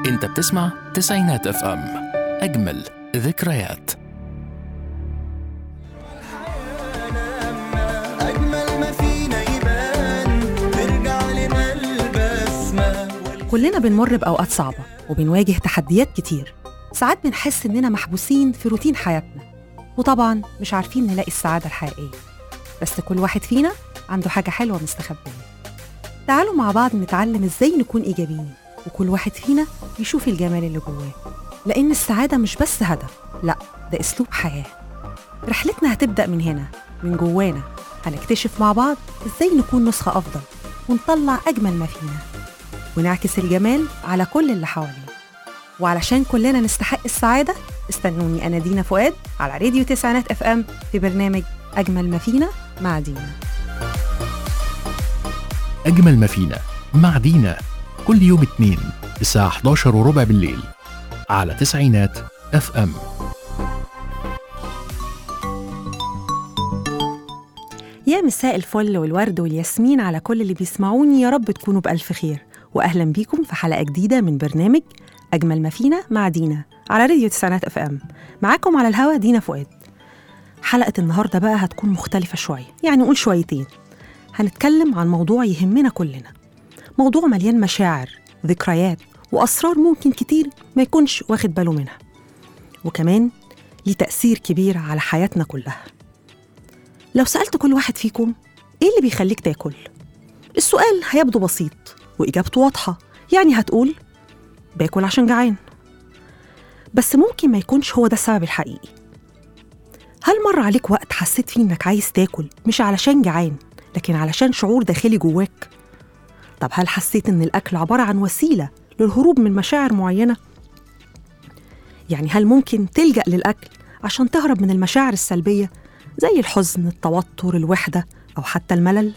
انت بتسمع تسعينات اف ام اجمل ذكريات أجمل ما فينا يبان ترجع لنا البسمة كلنا بنمر بأوقات صعبة وبنواجه تحديات كتير ساعات بنحس إننا محبوسين في روتين حياتنا وطبعا مش عارفين نلاقي السعادة الحقيقية بس كل واحد فينا عنده حاجة حلوة مستخبية تعالوا مع بعض نتعلم إزاي نكون إيجابيين وكل واحد فينا يشوف الجمال اللي جواه لأن السعادة مش بس هدف لأ ده أسلوب حياة رحلتنا هتبدأ من هنا من جوانا هنكتشف مع بعض إزاي نكون نسخة أفضل ونطلع أجمل ما فينا ونعكس الجمال على كل اللي حوالينا وعلشان كلنا نستحق السعادة استنوني أنا دينا فؤاد على راديو تسعينات اف ام في برنامج أجمل ما فينا مع دينا أجمل ما فينا مع دينا كل يوم اثنين الساعة 11 وربع بالليل على تسعينات اف ام يا مساء الفل والورد والياسمين على كل اللي بيسمعوني يا رب تكونوا بألف خير وأهلا بيكم في حلقة جديدة من برنامج أجمل ما فينا مع دينا على راديو تسعينات اف ام معاكم على الهوا دينا فؤاد حلقة النهاردة بقى هتكون مختلفة شوية يعني نقول شويتين هنتكلم عن موضوع يهمنا كلنا موضوع مليان مشاعر ذكريات وأسرار ممكن كتير ما يكونش واخد باله منها وكمان ليه تأثير كبير على حياتنا كلها لو سألت كل واحد فيكم إيه اللي بيخليك تاكل؟ السؤال هيبدو بسيط وإجابته واضحة يعني هتقول باكل عشان جعان بس ممكن ما يكونش هو ده السبب الحقيقي هل مر عليك وقت حسيت فيه إنك عايز تاكل مش علشان جعان لكن علشان شعور داخلي جواك؟ طب هل حسيت إن الأكل عبارة عن وسيلة للهروب من مشاعر معينة؟ يعني هل ممكن تلجأ للأكل عشان تهرب من المشاعر السلبية زي الحزن، التوتر، الوحدة أو حتى الملل؟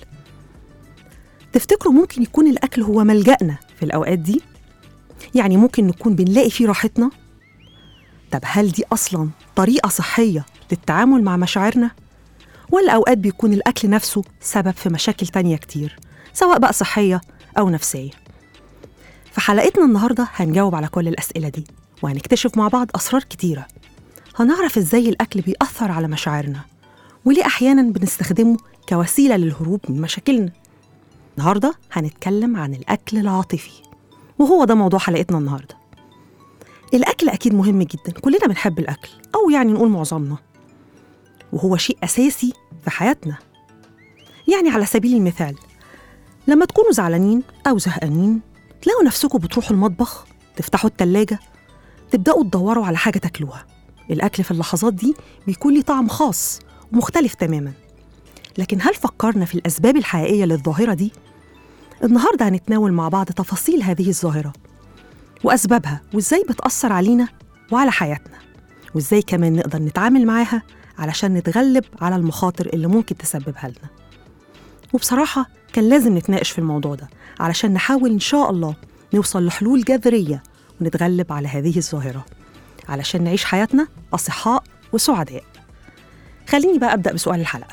تفتكروا ممكن يكون الأكل هو ملجأنا في الأوقات دي؟ يعني ممكن نكون بنلاقي فيه راحتنا؟ طب هل دي أصلاً طريقة صحية للتعامل مع مشاعرنا؟ ولا أوقات بيكون الأكل نفسه سبب في مشاكل تانية كتير سواء بقى صحية أو نفسية في حلقتنا النهاردة هنجاوب على كل الأسئلة دي وهنكتشف مع بعض أسرار كتيرة هنعرف إزاي الأكل بيأثر على مشاعرنا وليه أحيانا بنستخدمه كوسيلة للهروب من مشاكلنا النهاردة هنتكلم عن الأكل العاطفي وهو ده موضوع حلقتنا النهاردة الأكل أكيد مهم جدا كلنا بنحب الأكل أو يعني نقول معظمنا وهو شيء أساسي في حياتنا يعني على سبيل المثال لما تكونوا زعلانين أو زهقانين تلاقوا نفسكم بتروحوا المطبخ تفتحوا التلاجة تبدأوا تدوروا على حاجة تاكلوها الأكل في اللحظات دي بيكون ليه طعم خاص ومختلف تماما لكن هل فكرنا في الأسباب الحقيقية للظاهرة دي؟ النهاردة هنتناول مع بعض تفاصيل هذه الظاهرة وأسبابها وإزاي بتأثر علينا وعلى حياتنا وإزاي كمان نقدر نتعامل معاها علشان نتغلب على المخاطر اللي ممكن تسببها لنا وبصراحة كان لازم نتناقش في الموضوع ده علشان نحاول إن شاء الله نوصل لحلول جذرية ونتغلب على هذه الظاهرة علشان نعيش حياتنا أصحاء وسعداء خليني بقى أبدأ بسؤال الحلقة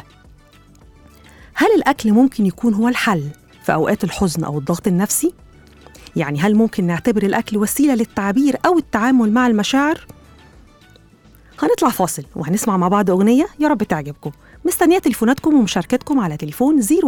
هل الأكل ممكن يكون هو الحل في أوقات الحزن أو الضغط النفسي؟ يعني هل ممكن نعتبر الأكل وسيلة للتعبير أو التعامل مع المشاعر؟ هنطلع فاصل وهنسمع مع بعض أغنية يا رب تعجبكم مستنية تليفوناتكم ومشاركتكم على تليفون 014278994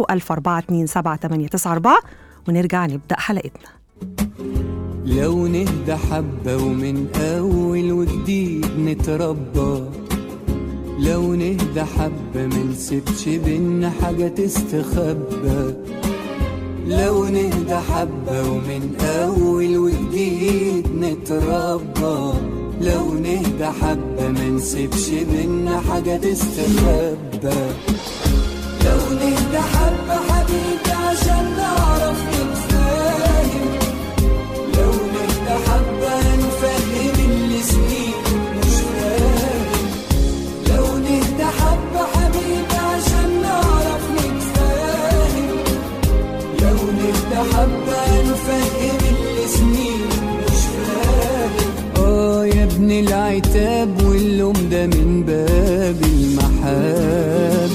ونرجع نبدأ حلقتنا لو نهدى حبة ومن أول وجديد نتربى لو نهدى حبة منسيبش بينا حاجة تستخبى لو نهدى حبة ومن أول وجديد نتربى لو نهدى حبة منسيبش بينا حاجة تستخبى لو نهدى حبة حبيبي عشان نعرف نتفاهم لو نهدى حبة نفهم اللي سنين مش فاهم لو نهدى حبة حبيبي عشان نعرف نتفاهم لو نهدى حبة نفهم اللي سنين مش فاهم اه يا ابن العتاب واللوم ده من باب المحبة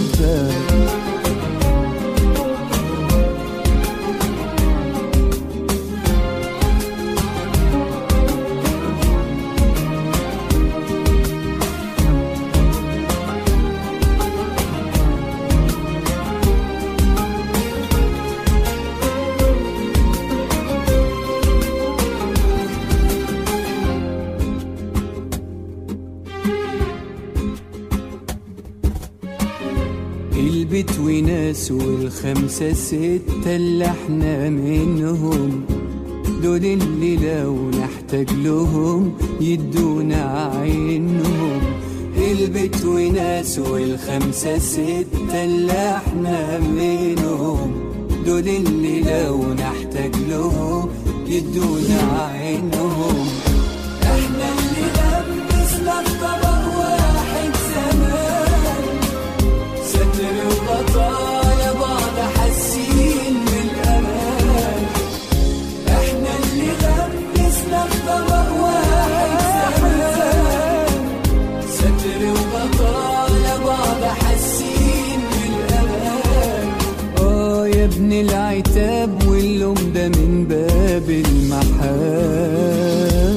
وناس والخمسة ستة اللي احنا منهم دول اللي لو نحتاج لهم يدونا عينهم البيت وناس والخمسة ستة اللي احنا منهم دول اللي لو نحتاج لهم يدونا عينهم احنا اللي لبسنا الطبق واحد زمان ستر وبطالة بعض حاسين بالأمان احنا اللي لبسنا الطبق واحد زمان ستر وبطالة بعض حاسين بالأمان اه يا ابن العتاب واللوم ده من باب المحبة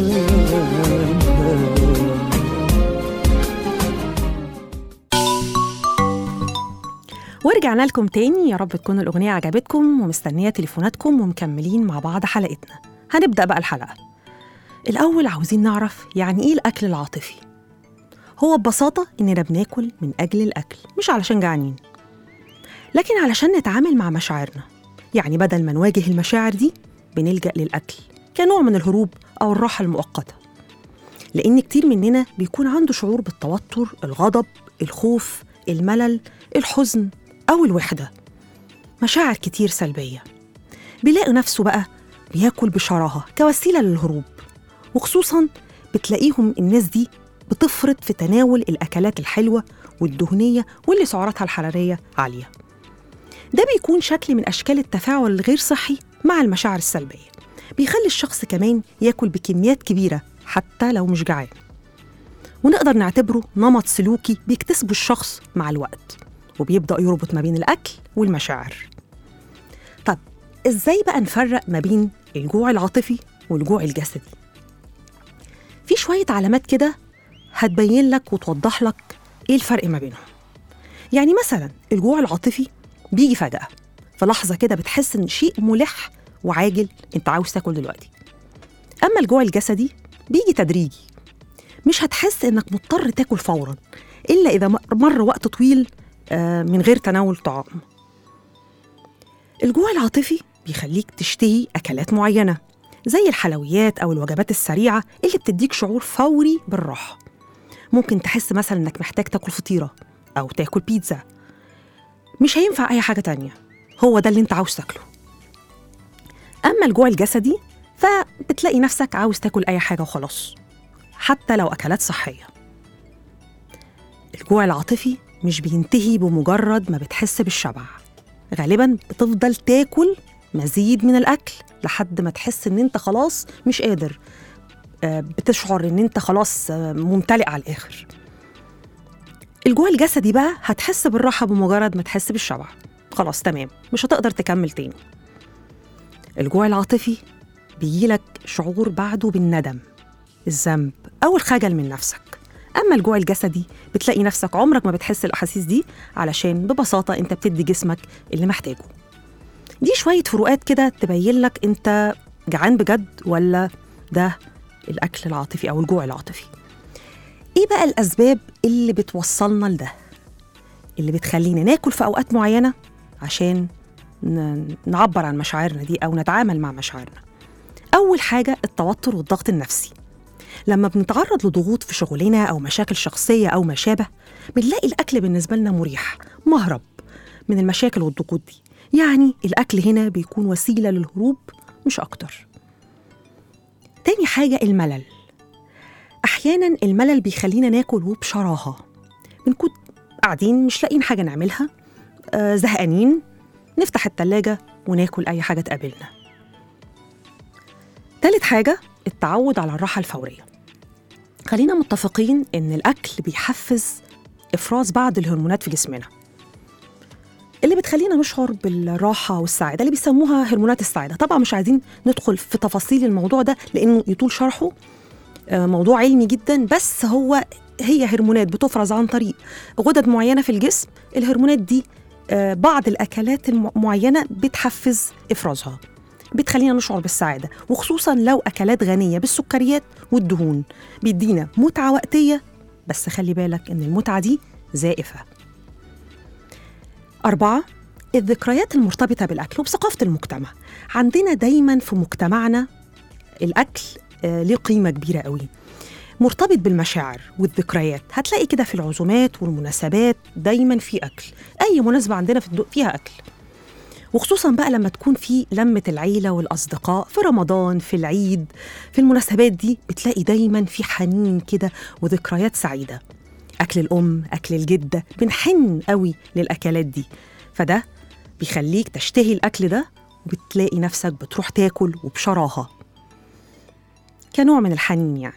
ورجعنا لكم تاني يا رب تكون الأغنية عجبتكم ومستنية تليفوناتكم ومكملين مع بعض حلقتنا هنبدأ بقى الحلقة الأول عاوزين نعرف يعني إيه الأكل العاطفي هو ببساطة إننا بناكل من أجل الأكل مش علشان جعانين لكن علشان نتعامل مع مشاعرنا يعني بدل ما نواجه المشاعر دي بنلجأ للأكل كنوع من الهروب أو الراحة المؤقتة لأن كتير مننا بيكون عنده شعور بالتوتر الغضب الخوف الملل الحزن أو الوحدة مشاعر كتير سلبية بيلاقي نفسه بقى بياكل بشراهة كوسيلة للهروب وخصوصا بتلاقيهم الناس دي بتفرط في تناول الأكلات الحلوة والدهنية واللي سعراتها الحرارية عالية ده بيكون شكل من أشكال التفاعل الغير صحي مع المشاعر السلبية بيخلي الشخص كمان ياكل بكميات كبيرة حتى لو مش جعان ونقدر نعتبره نمط سلوكي بيكتسبه الشخص مع الوقت وبيبدأ يربط ما بين الأكل والمشاعر طب إزاي بقى نفرق ما بين الجوع العاطفي والجوع الجسدي في شوية علامات كده هتبين لك وتوضح لك إيه الفرق ما بينهم يعني مثلا الجوع العاطفي بيجي فجأة في لحظة كده بتحس إن شيء ملح وعاجل أنت عاوز تاكل دلوقتي أما الجوع الجسدي بيجي تدريجي مش هتحس إنك مضطر تاكل فورا إلا إذا مر وقت طويل آه، من غير تناول طعام الجوع العاطفي بيخليك تشتهي أكلات معينة زي الحلويات أو الوجبات السريعة اللي بتديك شعور فوري بالراحة ممكن تحس مثلا إنك محتاج تاكل فطيرة أو تاكل بيتزا مش هينفع أي حاجة تانية هو ده اللي أنت عاوز تاكله أما الجوع الجسدي فبتلاقي نفسك عاوز تاكل أي حاجة وخلاص حتى لو أكلات صحية الجوع العاطفي مش بينتهي بمجرد ما بتحس بالشبع غالبا بتفضل تاكل مزيد من الأكل لحد ما تحس إن أنت خلاص مش قادر آه، بتشعر إن أنت خلاص آه، ممتلئ على الآخر الجوع الجسدي بقى هتحس بالراحة بمجرد ما تحس بالشبع خلاص تمام مش هتقدر تكمل تاني الجوع العاطفي بيجيلك شعور بعده بالندم الذنب أو الخجل من نفسك أما الجوع الجسدي بتلاقي نفسك عمرك ما بتحس الأحاسيس دي علشان ببساطة أنت بتدي جسمك اللي محتاجه دي شوية فروقات كده تبين لك أنت جعان بجد ولا ده الأكل العاطفي أو الجوع العاطفي إيه بقى الأسباب اللي بتوصلنا لده اللي بتخلينا ناكل في أوقات معينة عشان ن- نعبر عن مشاعرنا دي أو نتعامل مع مشاعرنا أول حاجة التوتر والضغط النفسي لما بنتعرض لضغوط في شغلنا أو مشاكل شخصية أو ما شابه بنلاقي الأكل بالنسبة لنا مريح مهرب من المشاكل والضغوط دي يعني الأكل هنا بيكون وسيلة للهروب مش أكتر تاني حاجة الملل أحيانا الملل بيخلينا ناكل وبشراهة بنكون قاعدين مش لاقيين حاجة نعملها آه زهقانين نفتح التلاجة وناكل أي حاجة تقابلنا تالت حاجة التعود على الراحة الفورية خلينا متفقين إن الأكل بيحفز إفراز بعض الهرمونات في جسمنا اللي بتخلينا نشعر بالراحة والسعادة اللي بيسموها هرمونات السعادة طبعا مش عايزين ندخل في تفاصيل الموضوع ده لأنه يطول شرحه آه، موضوع علمي جدا بس هو هي هرمونات بتفرز عن طريق غدد معينة في الجسم الهرمونات دي آه، بعض الأكلات المعينة بتحفز إفرازها بتخلينا نشعر بالسعادة وخصوصا لو أكلات غنية بالسكريات والدهون بيدينا متعة وقتية بس خلي بالك إن المتعة دي زائفة أربعة الذكريات المرتبطة بالأكل وبثقافة المجتمع عندنا دايما في مجتمعنا الأكل آه، ليه قيمة كبيرة قوي مرتبط بالمشاعر والذكريات هتلاقي كده في العزومات والمناسبات دايما في أكل أي مناسبة عندنا في الدو فيها أكل وخصوصا بقى لما تكون في لمة العيلة والأصدقاء في رمضان في العيد في المناسبات دي بتلاقي دايما في حنين كده وذكريات سعيدة أكل الأم أكل الجدة بنحن قوي للأكلات دي فده بيخليك تشتهي الأكل ده وبتلاقي نفسك بتروح تاكل وبشراهة كنوع من الحنين يعني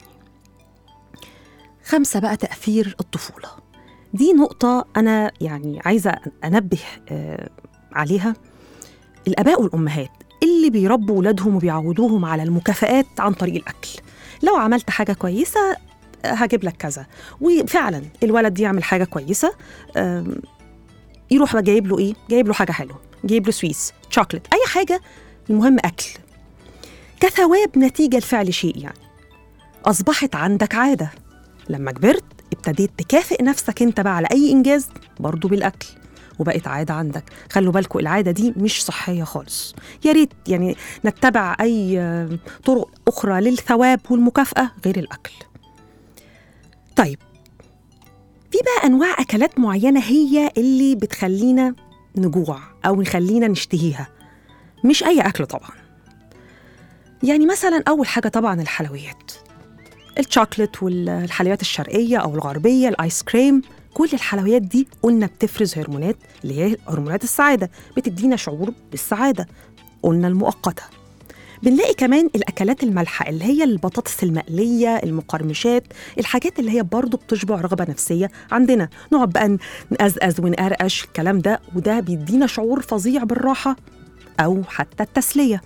خمسة بقى تأثير الطفولة دي نقطة أنا يعني عايزة أنبه آه، عليها الآباء والأمهات اللي بيربوا ولادهم وبيعودوهم على المكافآت عن طريق الأكل لو عملت حاجة كويسة آه، هجيب لك كذا وفعلا الولد يعمل حاجة كويسة آم، يروح بقى جايب له إيه؟ جايب له حاجة حلوة جايب له سويس شوكليت أي حاجة المهم أكل كثواب نتيجة لفعل شيء يعني أصبحت عندك عادة لما كبرت ابتديت تكافئ نفسك انت بقى على اي انجاز برضه بالاكل وبقت عاده عندك خلوا بالكم العاده دي مش صحيه خالص يا ريت يعني نتبع اي آه، طرق اخرى للثواب والمكافاه غير الاكل طيب في بقى انواع اكلات معينه هي اللي بتخلينا نجوع او نخلينا نشتهيها مش اي اكل طبعا يعني مثلا اول حاجه طبعا الحلويات الشوكليت والحلويات الشرقيه او الغربيه الايس كريم كل الحلويات دي قلنا بتفرز هرمونات اللي هي هرمونات السعاده بتدينا شعور بالسعاده قلنا المؤقته بنلاقي كمان الاكلات المالحه اللي هي البطاطس المقليه المقرمشات الحاجات اللي هي برضه بتشبع رغبه نفسيه عندنا نقعد بقى نقزقز ونقرقش الكلام ده وده بيدينا شعور فظيع بالراحه او حتى التسليه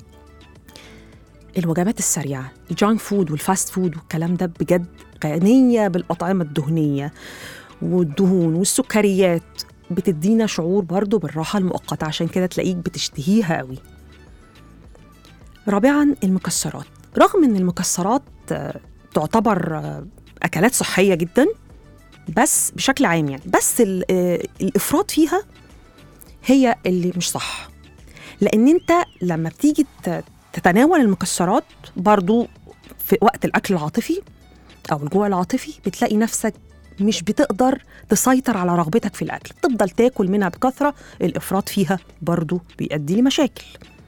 الوجبات السريعه الجانك فود والفاست فود والكلام ده بجد غنيه بالاطعمه الدهنيه والدهون والسكريات بتدينا شعور برضه بالراحه المؤقته عشان كده تلاقيك بتشتهيها قوي رابعا المكسرات رغم ان المكسرات آه، تعتبر آه، اكلات صحيه جدا بس بشكل عام يعني بس ال- آه، الافراط فيها هي اللي مش صح لان انت لما بتيجي ت- تتناول المكسرات برضو في وقت الاكل العاطفي او الجوع العاطفي بتلاقي نفسك مش بتقدر تسيطر على رغبتك في الاكل تفضل تاكل منها بكثره الافراط فيها برضو بيؤدي لمشاكل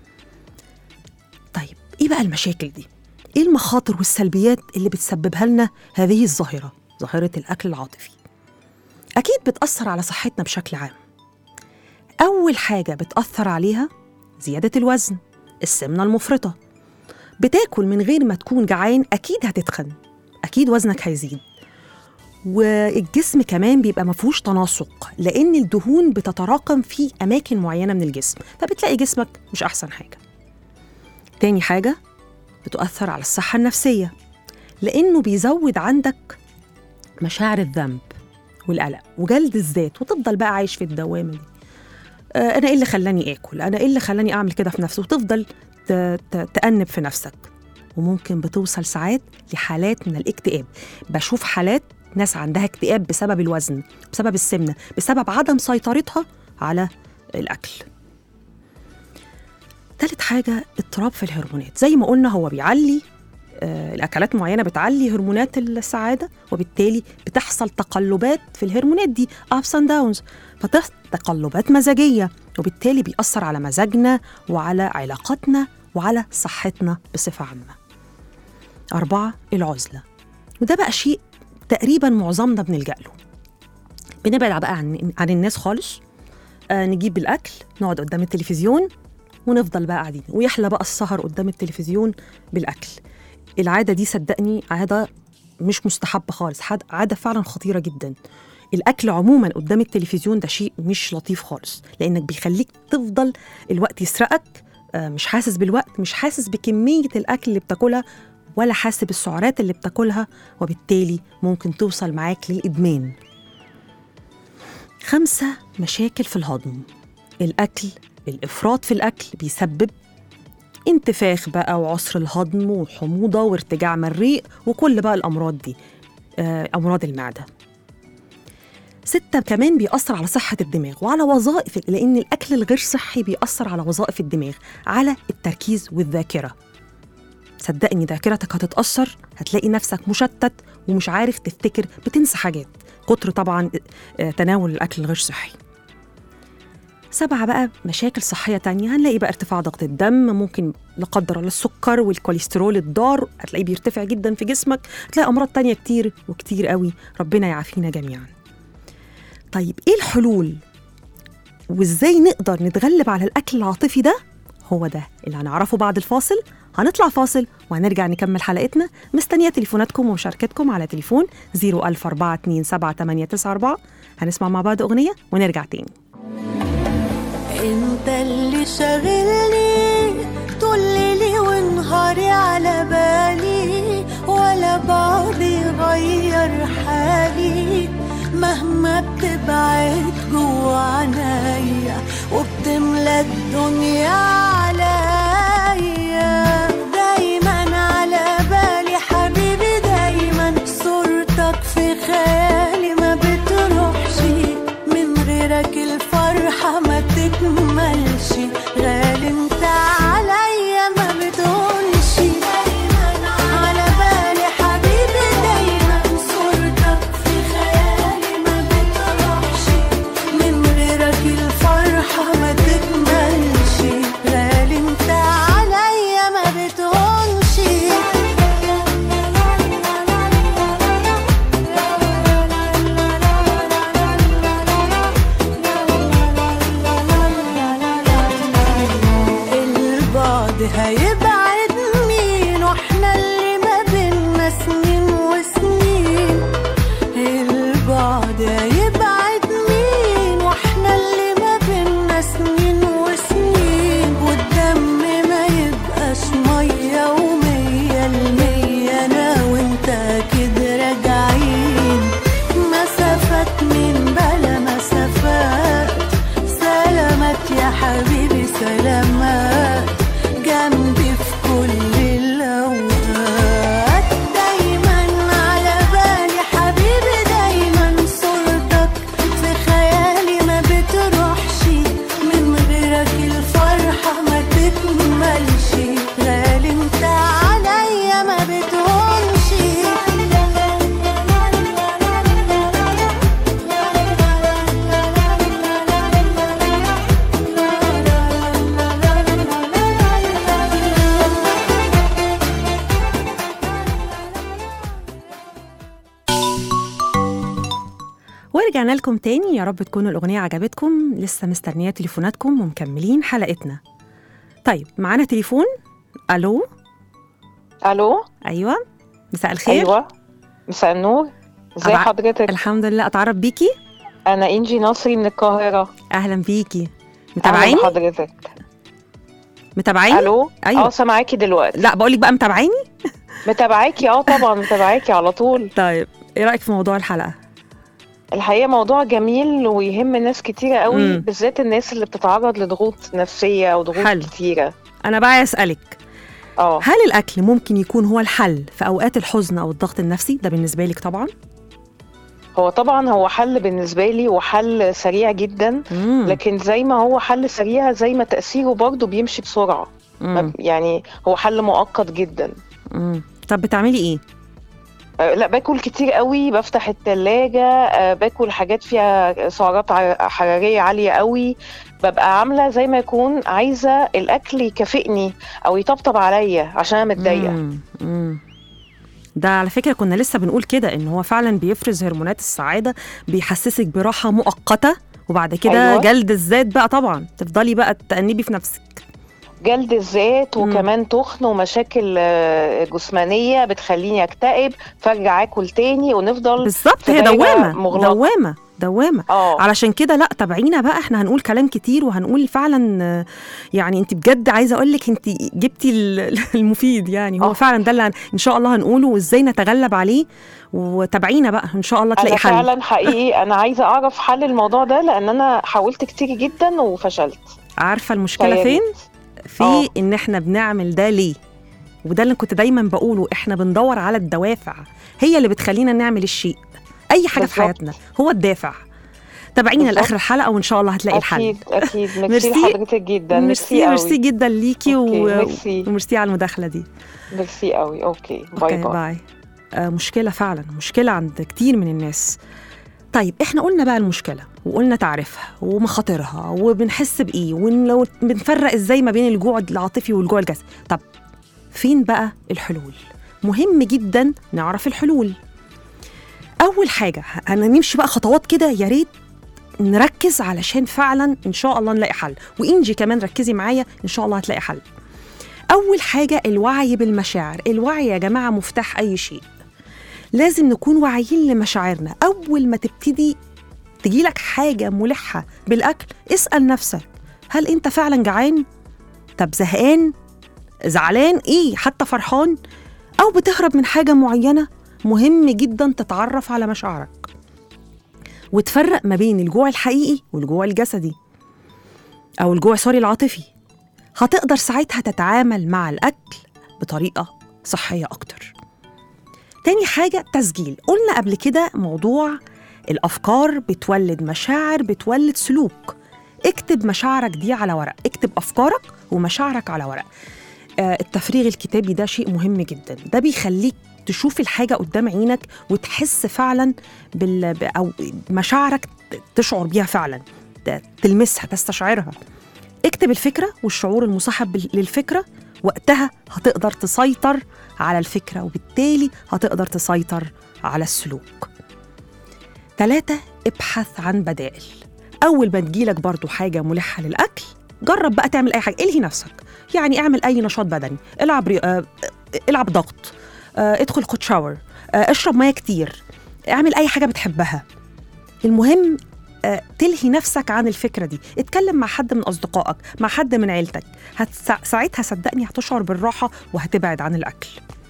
طيب ايه بقى المشاكل دي ايه المخاطر والسلبيات اللي بتسببها لنا هذه الظاهره ظاهره الاكل العاطفي اكيد بتاثر على صحتنا بشكل عام اول حاجه بتاثر عليها زياده الوزن السمنه المفرطه بتاكل من غير ما تكون جعان اكيد هتتخن اكيد وزنك هيزيد والجسم كمان بيبقى مفهوش تناسق لان الدهون بتتراكم في اماكن معينه من الجسم فبتلاقي جسمك مش احسن حاجه تاني حاجه بتؤثر على الصحه النفسيه لانه بيزود عندك مشاعر الذنب والقلق وجلد الذات وتفضل بقى عايش في الدوامه دي آه، انا ايه اللي خلاني اكل انا ايه اللي خلاني اعمل كده في نفسي وتفضل ت- ت- تأنب في نفسك وممكن بتوصل ساعات لحالات من الاكتئاب بشوف حالات ناس عندها اكتئاب بسبب الوزن بسبب السمنه بسبب عدم سيطرتها على الاكل تالت حاجة اضطراب في الهرمونات زي ما قلنا هو بيعلي آه، الأكلات معينة بتعلي هرمونات السعادة وبالتالي بتحصل تقلبات في الهرمونات دي ups and downs فتحصل تقلبات مزاجية وبالتالي بيأثر على مزاجنا وعلى علاقاتنا وعلى صحتنا بصفة عامة أربعة العزلة وده بقى شيء تقريبا معظمنا بنلجأ له بنبعد بقى عن عن الناس خالص آه نجيب الأكل نقعد قدام التلفزيون ونفضل بقى قاعدين ويحلى بقى السهر قدام التلفزيون بالأكل العادة دي صدقني عادة مش مستحبة خالص حد- عادة فعلا خطيرة جدا الأكل عموما قدام التلفزيون ده شيء مش لطيف خالص لأنك بيخليك تفضل الوقت يسرقك آه، مش حاسس بالوقت مش حاسس بكمية الأكل اللي بتاكلها ولا حاسس بالسعرات اللي بتاكلها وبالتالي ممكن توصل معاك للإدمان خمسة مشاكل في الهضم الأكل الإفراط في الأكل بيسبب انتفاخ بقى وعسر الهضم وحموضة وارتجاع مريء وكل بقى الأمراض دي آه، أمراض المعدة ستة كمان بيأثر على صحة الدماغ وعلى وظائف لأن الأكل الغير صحي بيأثر على وظائف الدماغ على التركيز والذاكرة صدقني ذاكرتك هتتأثر هتلاقي نفسك مشتت ومش عارف تفتكر بتنسى حاجات كتر طبعا آه، تناول الأكل الغير صحي سبعة بقى مشاكل صحية تانية هنلاقي بقى ارتفاع ضغط الدم ممكن لا قدر الله السكر والكوليسترول الضار هتلاقيه بيرتفع جدا في جسمك هتلاقي أمراض تانية كتير وكتير قوي ربنا يعافينا جميعا طيب ايه الحلول وازاي نقدر نتغلب على الاكل العاطفي ده هو ده اللي هنعرفه بعد الفاصل هنطلع فاصل وهنرجع نكمل حلقتنا مستنيه تليفوناتكم ومشاركتكم على تليفون 004278994 هنسمع مع بعض اغنيه ونرجع تاني انت اللي شاغلني طول ليلي ونهاري على بالي ولا بعضي غير حالي مهما بتبعد جوا عنايا وبتملى الدنيا عليا دايما على بالي حبيبي دايما صورتك في خيالي ما بتروحش من غيرك الفرحة ما تكملش غالي انت عليا ما بتقولش دايما على بالي حبيبي دايما صورتك في خيالي ما بتروحش من غيرك الفرحة ما تكملش غالي انت عليا ما بتقولش البعد هيبعد مين واحنا اللي ما بينا سنين وسنين البعد هيبعد مين واحنا اللي ما بينا سنين وسنين والدم ما يبقاش مية ومية المية انا وانت كده راجعين مسافات من بلا مسافات سلامات يا حبيبي سلامات جنبي في كل الأوقات دايما على بالي حبيبي دايما صورتك في خيالي ما بتروحش من غيرك الفرحة ما تكملش غالي انت عليا ما بتقولش ورجعنا لكم تاني يا رب تكون الأغنية عجبتكم لسه مستنية تليفوناتكم ومكملين حلقتنا طيب معانا تليفون ألو الو أيوة مساء الخير ايوه مساء النور ازي أبع- حضرتك الحمد لله أتعرف بيكي انا انجي نصري من القاهره أهلا بيكي اهلا متابعيني بحضرتك متابعيني الو أيوة. اه سامعاكي دلوقتي لا بقولك بقى متابعيني متابعاكي اه طبعا متابعاكي على طول طيب إيه رأيك في موضوع الحلقة الحقيقه موضوع جميل ويهم ناس كتيره قوي مم. بالذات الناس اللي بتتعرض لضغوط نفسيه وضغوط حلو. كتيره أنا بقى أسألك اه هل الأكل ممكن يكون هو الحل في أوقات الحزن أو الضغط النفسي ده بالنسبة لك طبعا هو طبعا هو حل بالنسبه لي وحل سريع جدا مم. لكن زي ما هو حل سريع زي ما تاثيره برضه بيمشي بسرعه ما- مم. يعني هو حل مؤقت جدا مم. طب بتعملي إيه؟ آه، لا باكل كتير قوي بفتح التلاجة آه، باكل حاجات فيها سعرات ع- حرارية عالية قوي ببقى عاملة زي ما يكون عايزة الأكل يكافئني أو يطبطب عليا عشان أنا متضايقة مم. مم. ده على فكرة كنا لسه بنقول كده إن هو فعلا بيفرز هرمونات السعادة بيحسسك براحة مؤقتة وبعد كده أيوة. جلد الذات بقى طبعا تفضلي بقى تأنبي في نفسك جلد الذات مم. وكمان تخن ومشاكل آه، جسمانية بتخليني أكتئب فارجع آكل تاني ونفضل بالظبط في هي دايرة دوامة مغلقة. دوامة دوامة اه علشان كده لا تابعينا بقى احنا هنقول كلام كتير وهنقول فعلا آه، يعني انت بجد عايزه اقول لك انت جبتي ال- المفيد يعني هو آه. فعلا ده اللي هن- ان شاء الله هنقوله وازاي نتغلب عليه وتابعينا بقى ان شاء الله أنا تلاقي حل فعلا حقيقي أنا عايزة أعرف حل الموضوع ده لأن أنا حاولت كتير جدا وفشلت عارفه المشكله فيا فين ريت. في آه. ان احنا بنعمل ده ليه وده اللي كنت دايما بقوله احنا بندور على الدوافع هي اللي بتخلينا نعمل الشيء اي حاجه في بالظبط. حياتنا هو الدافع تابعينا بالظبط. لاخر الحلقه وان شاء الله هتلاقي الحل اكيد اكيد ميرسي. ميرسي لحضرتك جدا ميرسي ميرسي قوي جدا ليكي أوكي، و... ميرسي. وميرسي على المداخله دي ميرسي قوي اوكي باي اوكي باي باي آه مشكله فعلا مشكله عند كتير من الناس طيب احنا قلنا بقى المشكله وقلنا تعريفها ومخاطرها وبنحس بايه ولو بنفرق ازاي ما بين الجوع العاطفي والجوع الجسدي طب فين بقى الحلول مهم جدا نعرف الحلول اول حاجه هنمشي بقى خطوات كده يا ريت نركز علشان فعلا ان شاء الله نلاقي حل وانجي كمان ركزي معايا ان شاء الله هتلاقي حل اول حاجه الوعي بالمشاعر الوعي يا جماعه مفتاح اي شيء لازم نكون واعيين لمشاعرنا اول ما تبتدي تجيلك حاجه ملحه بالاكل اسال نفسك هل انت فعلا جعان طب زهقان زعلان ايه حتى فرحان او بتهرب من حاجه معينه مهم جدا تتعرف على مشاعرك وتفرق ما بين الجوع الحقيقي والجوع الجسدي او الجوع سوري العاطفي هتقدر ساعتها تتعامل مع الاكل بطريقه صحيه اكتر تاني حاجه تسجيل قلنا قبل كده موضوع الافكار بتولد مشاعر بتولد سلوك اكتب مشاعرك دي على ورق اكتب افكارك ومشاعرك على ورق آه، التفريغ الكتابي ده شيء مهم جدا ده بيخليك تشوف الحاجة قدام عينك وتحس فعلا بال... ب- أو مشاعرك ت- تشعر بيها فعلا ت- تلمسها تستشعرها اكتب الفكرة والشعور المصاحب بال- للفكرة وقتها هتقدر تسيطر على الفكرة وبالتالي هتقدر تسيطر على السلوك ثلاثة ابحث عن بدائل أول ما تجيلك برضو حاجة ملحة للأكل جرب بقى تعمل أي حاجة إلهي نفسك يعني اعمل أي نشاط بدني العب ري... آه، العب ضغط آه، ادخل خد شاور آه، اشرب ميه كتير اعمل اي حاجه بتحبها المهم آه، تلهي نفسك عن الفكره دي اتكلم مع حد من اصدقائك مع حد من عيلتك هتسا... ساعتها صدقني هتشعر بالراحه وهتبعد عن الاكل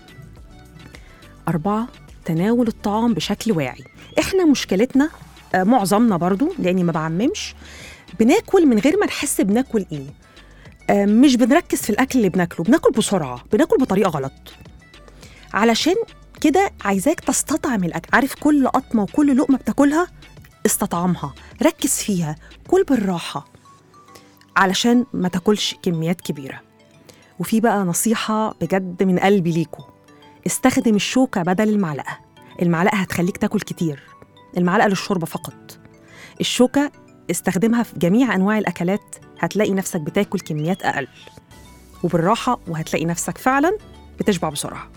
أربعة تناول الطعام بشكل واعي إحنا مشكلتنا آه، معظمنا برضو لأني ما بعممش بناكل من غير ما نحس بناكل إيه آه، مش بنركز في الأكل اللي بناكله بناكل بسرعة بناكل بطريقة غلط علشان كده عايزاك تستطعم الاكل عارف كل قطمه وكل لقمه بتاكلها استطعمها ركز فيها كل بالراحه علشان ما تاكلش كميات كبيره وفي بقى نصيحه بجد من قلبي ليكوا استخدم الشوكه بدل المعلقه المعلقه هتخليك تاكل كتير المعلقه للشوربه فقط الشوكه استخدمها في جميع انواع الاكلات هتلاقي نفسك بتاكل كميات اقل وبالراحه وهتلاقي نفسك فعلا بتشبع بسرعه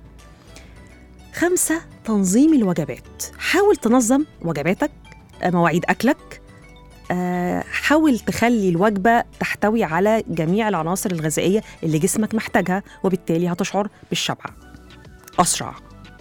خمسة تنظيم الوجبات حاول تنظم وجباتك آه، مواعيد أكلك آه، حاول تخلي الوجبة تحتوي على جميع العناصر الغذائية اللي جسمك محتاجها وبالتالي هتشعر بالشبع أسرع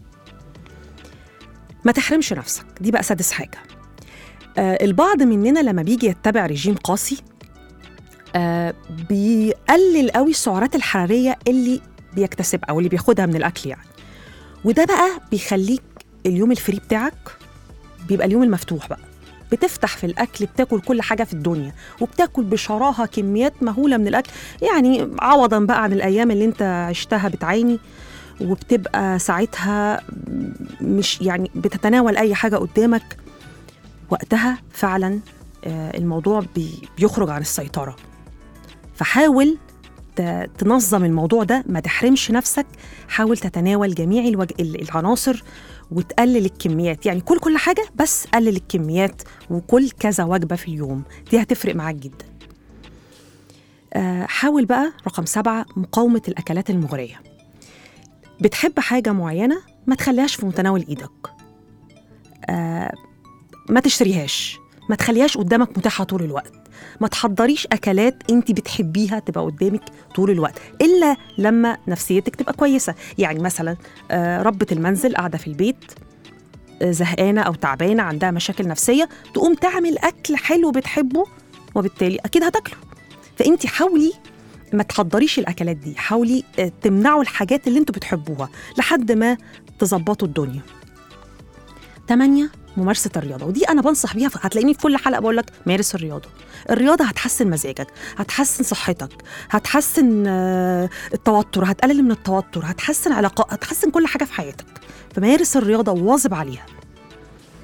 ما تحرمش نفسك دي بقى سادس حاجة آه، البعض مننا لما بيجي يتبع رجيم قاسي آه، بيقلل قوي السعرات الحرارية اللي بيكتسبها أو اللي بياخدها من الأكل يعني وده بقى بيخليك اليوم الفري بتاعك بيبقى اليوم المفتوح بقى بتفتح في الاكل بتاكل كل حاجه في الدنيا وبتاكل بشراهه كميات مهوله من الاكل يعني عوضا بقى عن الايام اللي انت عشتها بتعاني وبتبقى ساعتها مش يعني بتتناول اي حاجه قدامك وقتها فعلا آه، الموضوع بي- بيخرج عن السيطره فحاول ت- تنظم الموضوع ده ما تحرمش نفسك حاول تتناول جميع الوج... ال- العناصر وتقلل الكميات يعني كل كل حاجة بس قلل الكميات وكل كذا وجبة في اليوم دي هتفرق معاك جدا آه، حاول بقى رقم سبعة مقاومة الأكلات المغرية بتحب حاجة معينة ما تخليهاش في متناول إيدك آه، ما تشتريهاش ما تخليهاش قدامك متاحة طول الوقت ما تحضريش أكلات أنت بتحبيها تبقى قدامك طول الوقت إلا لما نفسيتك تبقى كويسة يعني مثلا آه، ربة المنزل قاعدة في البيت آه، زهقانة أو تعبانة عندها مشاكل نفسية تقوم تعمل أكل حلو بتحبه وبالتالي أكيد هتاكله فأنت حاولي ما تحضريش الأكلات دي حاولي آه، تمنعوا الحاجات اللي انتوا بتحبوها لحد ما تظبطوا الدنيا تمانية ممارسة الرياضة ودي أنا بنصح بيها هتلاقيني في كل حلقة بقول لك مارس الرياضة الرياضة هتحسن مزاجك هتحسن صحتك هتحسن آه، التوتر هتقلل من التوتر هتحسن علاقات هتحسن كل حاجة في حياتك فمارس الرياضة وواظب عليها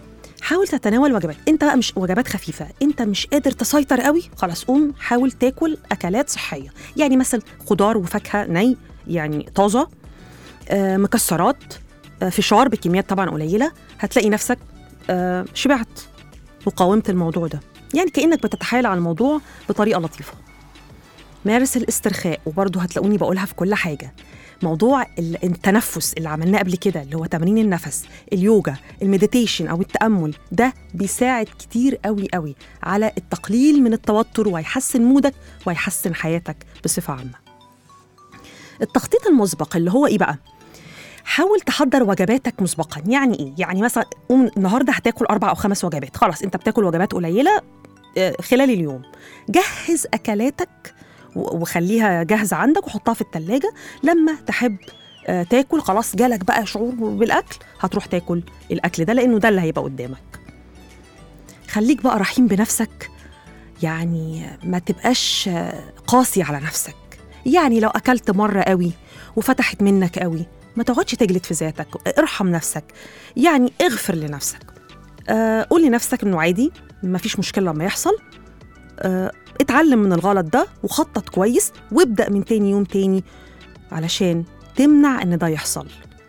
حاول تتناول وجبات انت بقى مش وجبات خفيفه انت مش قادر تسيطر قوي خلاص قوم حاول تاكل اكلات صحيه يعني مثلا خضار وفاكهه ني يعني طازه آه، مكسرات آه، فشار بكميات طبعا قليله هتلاقي نفسك آه، شبعت وقاومت الموضوع ده يعني كانك بتتحايل على الموضوع بطريقه لطيفه مارس الاسترخاء وبرضه هتلاقوني بقولها في كل حاجه موضوع ال- التنفس اللي عملناه قبل كده اللي هو تمرين النفس اليوجا المديتيشن او التامل ده بيساعد كتير قوي قوي على التقليل من التوتر وهيحسن مودك وهيحسن حياتك بصفه عامه التخطيط المسبق اللي هو ايه بقى حاول تحضر وجباتك مسبقا يعني ايه يعني مثلا قوم النهارده هتاكل اربع او خمس وجبات خلاص انت بتاكل وجبات قليله آه، خلال اليوم جهز اكلاتك و- وخليها جاهزه عندك وحطها في التلاجة لما تحب آه، تاكل خلاص جالك بقى شعور بالاكل هتروح تاكل الاكل ده لانه ده اللي هيبقى قدامك خليك بقى رحيم بنفسك يعني ما تبقاش آه، قاسي على نفسك يعني لو اكلت مره قوي وفتحت منك قوي ما تقعدش تجلد في ذاتك ارحم نفسك يعني اغفر لنفسك آه قول لنفسك انه عادي ما فيش مشكله لما يحصل آه اتعلم من الغلط ده وخطط كويس وابدا من تاني يوم تاني علشان تمنع ان ده يحصل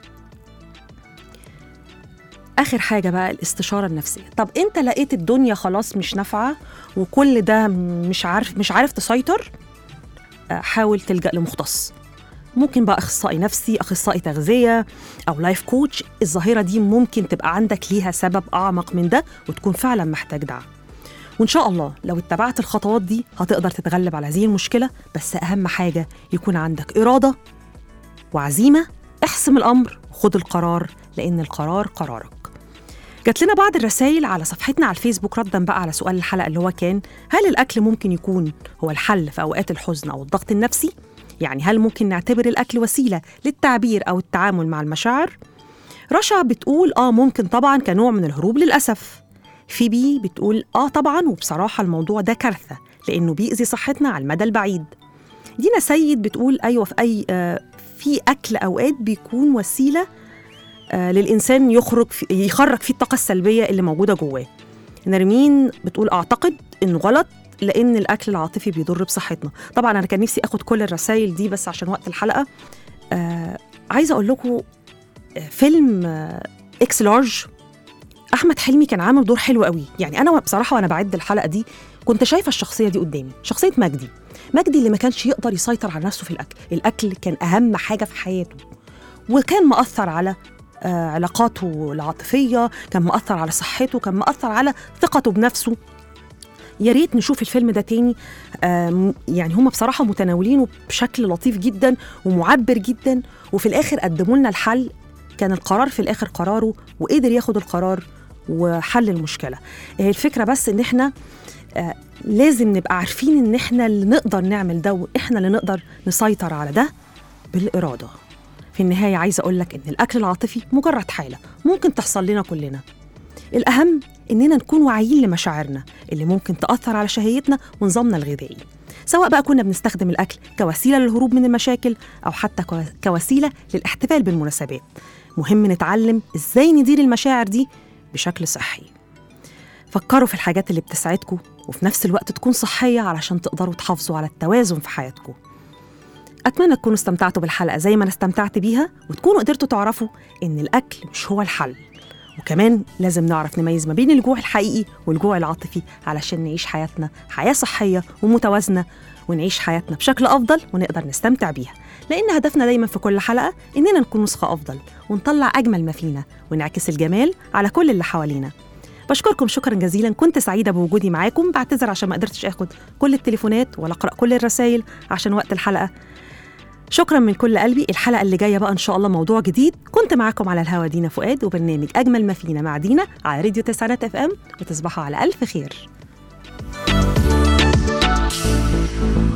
اخر حاجه بقى الاستشاره النفسيه طب انت لقيت الدنيا خلاص مش نافعه وكل ده مش عارف مش عارف تسيطر آه، حاول تلجا لمختص ممكن بقى اخصائي نفسي اخصائي تغذيه او لايف كوتش الظاهره دي ممكن تبقى عندك ليها سبب اعمق من ده وتكون فعلا محتاج دعم وان شاء الله لو اتبعت الخطوات دي هتقدر تتغلب على هذه المشكله بس اهم حاجه يكون عندك اراده وعزيمه احسم الامر وخد القرار لان القرار قرارك جات لنا بعض الرسائل على صفحتنا على الفيسبوك ردا بقى على سؤال الحلقه اللي هو كان هل الاكل ممكن يكون هو الحل في اوقات الحزن او الضغط النفسي يعني هل ممكن نعتبر الاكل وسيله للتعبير او التعامل مع المشاعر رشا بتقول اه ممكن طبعا كنوع من الهروب للاسف فيبي بتقول اه طبعا وبصراحه الموضوع ده كارثه لانه بيأذي صحتنا على المدى البعيد دينا سيد بتقول ايوه في اي آه في اكل اوقات بيكون وسيله آه للانسان يخرج في يخرج فيه الطاقه السلبيه اللي موجوده جواه نرمين بتقول اعتقد انه غلط لان الاكل العاطفي بيضر بصحتنا طبعا انا كان نفسي اخد كل الرسائل دي بس عشان وقت الحلقه آه عايزه اقول لكم آه، فيلم آه اكس لارج احمد حلمي كان عامل دور حلو قوي يعني انا بصراحه وانا بعد الحلقه دي كنت شايفه الشخصيه دي قدامي شخصيه مجدي مجدي اللي ما كانش يقدر يسيطر على نفسه في الاكل الاكل كان اهم حاجه في حياته وكان مأثر على آه، علاقاته العاطفيه كان مأثر على صحته كان مأثر على ثقته بنفسه يا ريت نشوف الفيلم ده تاني آم، يعني هم بصراحه متناولينه بشكل لطيف جدا ومعبر جدا وفي الاخر قدموا لنا الحل كان القرار في الاخر قراره وقدر ياخد القرار وحل المشكله هي الفكره بس ان احنا آه، لازم نبقى عارفين ان احنا اللي نقدر نعمل ده واحنا اللي نقدر نسيطر على ده بالاراده في النهايه عايزه اقول لك ان الاكل العاطفي مجرد حاله ممكن تحصل لنا كلنا الأهم إننا نكون واعيين لمشاعرنا اللي ممكن تأثر على شهيتنا ونظامنا الغذائي سواء بقى كنا بنستخدم الأكل كوسيلة للهروب من المشاكل أو حتى كو- كوسيلة للاحتفال بالمناسبات مهم نتعلم إزاي ندير المشاعر دي بشكل صحي فكروا في الحاجات اللي بتسعدكم وفي نفس الوقت تكون صحية علشان تقدروا تحافظوا على التوازن في حياتكم أتمنى تكونوا استمتعتوا بالحلقة زي ما أنا استمتعت بيها وتكونوا قدرتوا تعرفوا إن الأكل مش هو الحل وكمان لازم نعرف نميز ما بين الجوع الحقيقي والجوع العاطفي علشان نعيش حياتنا حياة صحية ومتوازنة ونعيش حياتنا بشكل أفضل ونقدر نستمتع بيها لأن هدفنا دايما في كل حلقة إننا نكون نسخة أفضل ونطلع أجمل ما فينا ونعكس الجمال على كل اللي حوالينا بشكركم شكرا جزيلا كنت سعيدة بوجودي معاكم بعتذر عشان ما قدرتش أخد كل التليفونات ولا أقرأ كل الرسائل عشان وقت الحلقة شكرا من كل قلبي الحلقة اللي جاية بقى إن شاء الله موضوع جديد كنت معاكم على الهوا دينا فؤاد وبرنامج أجمل ما فينا مع دينا على راديو تسعينات اف ام وتصبحوا على ألف خير